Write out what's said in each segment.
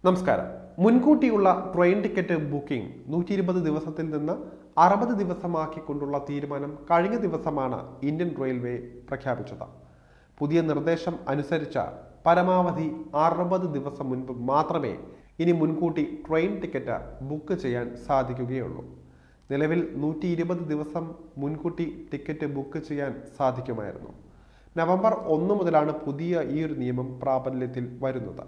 നമസ്കാരം മുൻകൂട്ടിയുള്ള train ticket booking നൂറ്റി ഇരുപത് ദിവസത്തിൽ നിന്ന് അറുപത് ദിവസമാക്കിക്കൊണ്ടുള്ള തീരുമാനം കഴിഞ്ഞ ദിവസമാണ് ഇന്ത്യൻ റെയിൽവേ പ്രഖ്യാപിച്ചത് പുതിയ നിർദ്ദേശം അനുസരിച്ച് പരമാവധി അറുപത് ദിവസം മുൻപ് മാത്രമേ ഇനി മുൻകൂട്ടി ട്രെയിൻ ടിക്കറ്റ് ബുക്ക് ചെയ്യാൻ സാധിക്കുകയുള്ളൂ നിലവിൽ നൂറ്റി ഇരുപത് ദിവസം മുൻകൂട്ടി ടിക്കറ്റ് ബുക്ക് ചെയ്യാൻ സാധിക്കുമായിരുന്നു നവംബർ ഒന്ന് മുതലാണ് പുതിയ ഈ ഒരു നിയമം പ്രാബല്യത്തിൽ വരുന്നത്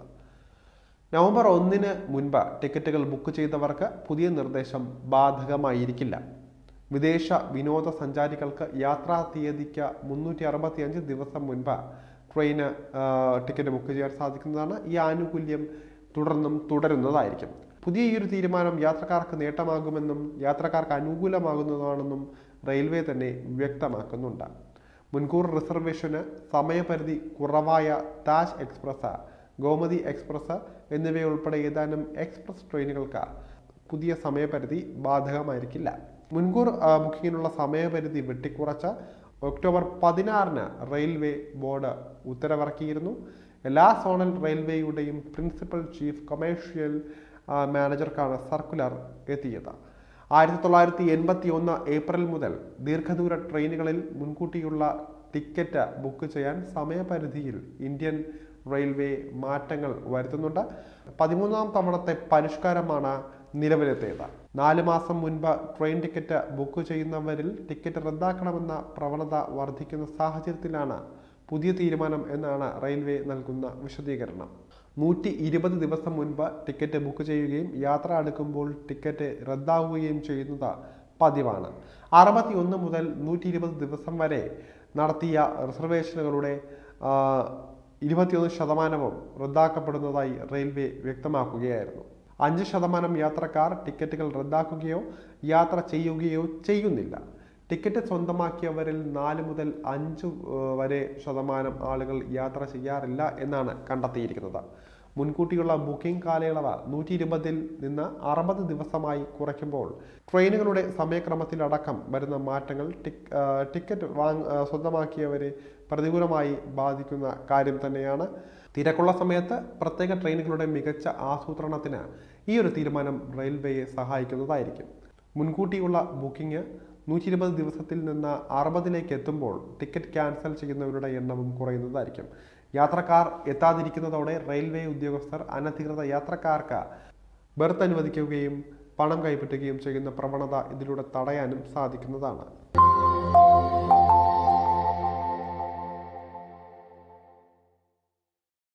നവംബർ ഒന്നിന് മുൻപ് ടിക്കറ്റുകൾ ബുക്ക് ചെയ്തവർക്ക് പുതിയ നിർദ്ദേശം ബാധകമായിരിക്കില്ല വിദേശ വിനോദസഞ്ചാരികൾക്ക് യാത്രാ തീയതിക്ക് മുന്നൂറ്റി അറുപത്തി അഞ്ച് ദിവസം മുൻപ് ട്രെയിന് ആ, ടിക്കറ്റ് ബുക്ക് ചെയ്യാൻ സാധിക്കുന്നതാണ് ഈ ആനുകൂല്യം തുടർന്നും തുടരുന്നതായിരിക്കും പുതിയ ഈ ഒരു തീരുമാനം യാത്രക്കാർക്ക് നേട്ടമാകുമെന്നും യാത്രക്കാർക്ക് അനുകൂലമാകുന്നതാണെന്നും റെയിൽവേ തന്നെ വ്യക്തമാക്കുന്നുണ്ട് മുൻകൂർ റിസർവേഷന് സമയപരിധി കുറവായ താജ് എക്സ്പ്രസ് ഗോമതി എക്സ്പ്രസ് എന്നിവയുൾപ്പെടെ ഏതാനും എക്സ്പ്രസ് ട്രെയിനുകൾക്ക് പുതിയ സമയപരിധി ബാധകമായിരിക്കില്ല മുൻകൂർ ആ, ബുക്കിങ്ങിനുള്ള സമയപരിധി വെട്ടിക്കുറച്ച് ഒക്ടോബർ പതിനാറിന് റെയിൽവേ ബോർഡ് ഉത്തരവിറക്കിയിരുന്നു എല്ലാ സോണൽ റെയിൽവേയുടെയും പ്രിൻസിപ്പൽ ചീഫ് കൊമേഴ്ഷ്യൽ ആ, മാനേജർക്കാണ് സർക്കുലർ എത്തിയത് ആയിരത്തി തൊള്ളായിരത്തി എൺപത്തി ഒന്ന് ഏപ്രിൽ മുതൽ ദീർഘദൂര ട്രെയിനുകളിൽ മുൻകൂട്ടിയുള്ള ടിക്കറ്റ് ബുക്ക് ചെയ്യാൻ സമയപരിധിയിൽ ഇന്ത്യൻ റെയിൽവേ മാറ്റങ്ങൾ വരുത്തുന്നുണ്ട് പതിമൂന്നാം തവണത്തെ പരിഷ്കാരമാണ് നിലവിലെത്തിയത് നാല് മാസം മുൻപ് ട്രെയിൻ ടിക്കറ്റ് ബുക്ക് ചെയ്യുന്നവരിൽ ടിക്കറ്റ് റദ്ദാക്കണമെന്ന പ്രവണത വർദ്ധിക്കുന്ന സാഹചര്യത്തിലാണ് പുതിയ തീരുമാനം എന്നാണ് റെയിൽവേ നൽകുന്ന വിശദീകരണം നൂറ്റി ഇരുപത് ദിവസം മുൻപ് ടിക്കറ്റ് ബുക്ക് ചെയ്യുകയും യാത്ര അടുക്കുമ്പോൾ ടിക്കറ്റ് റദ്ദാവുകയും ചെയ്യുന്നത് പതിവാണ് അറുപത്തി ഒന്ന് മുതൽ നൂറ്റി ഇരുപത് ദിവസം വരെ നടത്തിയ റിസർവേഷനുകളുടെ ആ, ഇരുപത്തിയൊന്ന് ശതമാനവും റദ്ദാക്കപ്പെടുന്നതായി റെയിൽവേ വ്യക്തമാക്കുകയായിരുന്നു അഞ്ച് ശതമാനം യാത്രക്കാർ ടിക്കറ്റുകൾ റദ്ദാക്കുകയോ യാത്ര ചെയ്യുകയോ ചെയ്യുന്നില്ല ടിക്കറ്റ് സ്വന്തമാക്കിയവരിൽ നാല് മുതൽ അഞ്ച് ഏഹ്, വരെ ശതമാനം ആളുകൾ യാത്ര ചെയ്യാറില്ല എന്നാണ് കണ്ടെത്തിയിരിക്കുന്നത് മുൻകൂട്ടിയുള്ള ബുക്കിംഗ് കാലയളവ് നൂറ്റി ഇരുപതിൽ നിന്ന് അറുപത് ദിവസമായി കുറയ്ക്കുമ്പോൾ ട്രെയിനുകളുടെ സമയക്രമത്തിലടക്കം വരുന്ന മാറ്റങ്ങൾ ടിക്- ആ, ടിക്കറ്റ് വാങ് ആ, സ്വന്തമാക്കിയവരെ പ്രതികൂലമായി ബാധിക്കുന്ന കാര്യം തന്നെയാണ് തിരക്കുള്ള സമയത്ത് പ്രത്യേക ട്രെയിനുകളുടെ മികച്ച ആസൂത്രണത്തിന് ഈ ഒരു തീരുമാനം റെയിൽവേയെ സഹായിക്കുന്നതായിരിക്കും മുൻകൂട്ടിയുള്ള ബുക്കിംഗ് നൂറ്റി ഇരുപത് ദിവസത്തിൽ നിന്ന് അറുപതിലേക്ക് എത്തുമ്പോൾ ടിക്കറ്റ് ക്യാൻസൽ ചെയ്യുന്നവരുടെ എണ്ണവും കുറയുന്നതായിരിക്കും യാത്രക്കാർ എത്താതിരിക്കുന്നതോടെ റെയിൽവേ ഉദ്യോഗസ്ഥർ അനധികൃത യാത്രക്കാർക്ക് ബർത്ത് അനുവദിക്കുകയും പണം കൈപ്പറ്റുകയും ചെയ്യുന്ന പ്രവണത ഇതിലൂടെ തടയാനും സാധിക്കുന്നതാണ്